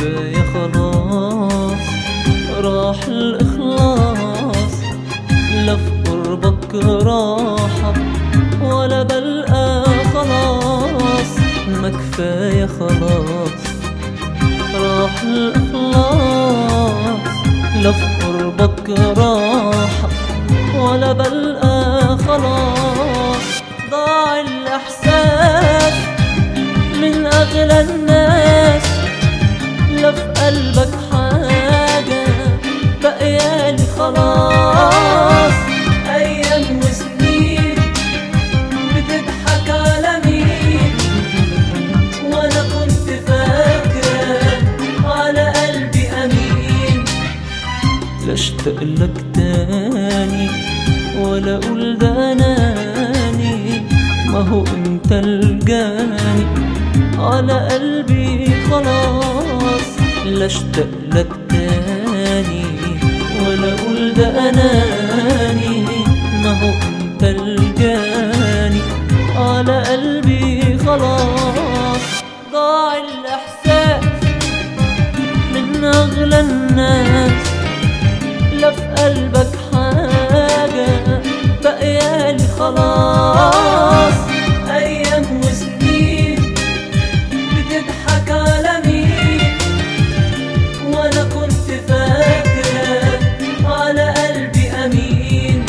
كفاية خلاص راح الإخلاص لا في قربك راحة ولا بلقى خلاص ما كفاية خلاص راح الإخلاص لا في قربك راحة ولا بلقى خلاص ضاع الإحساس من أغلى الناس لا في قلبك حاجة بقيالي خلاص أيام وسنين بتضحك على مين وأنا كنت فاكرة على قلبي أمين لا اشتاق لك تاني ولا اقول ده اناني ما هو انت الجاني على قلبي خلاص لا اشتاق لك تاني ولا اقول ده اناني ما هو انت الجاني على قلبي خلاص ضاع الاحساس من اغلى الناس لا في قلبك حاجة بقيالي خلاص أيام وسنين بتضحك على مين وأنا كنت فاكرة على قلبي أمين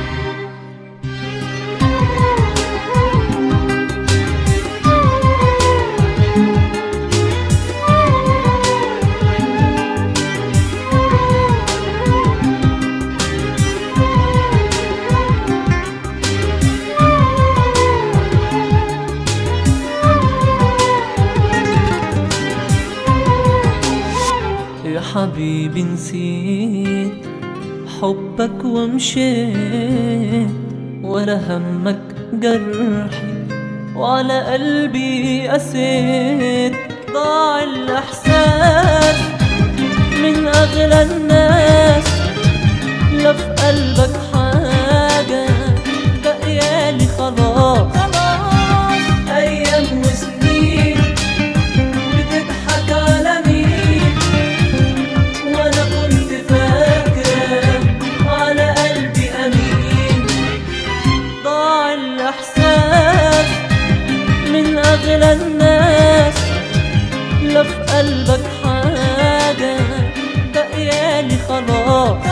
يا حبيبي نسيت حبك ومشيت ولا همك جرحي وعلى قلبي قسيت ضاع الإحساس من أغلى الناس لا في قلبك حاجة بقيالي خلاص خلاص أيام وسنين بتضحك على مين وانا كنت فاكرة على قلبي امين ضاع الاحساس من اغلى الناس لا في قلبك حاجة بقيالي خلاص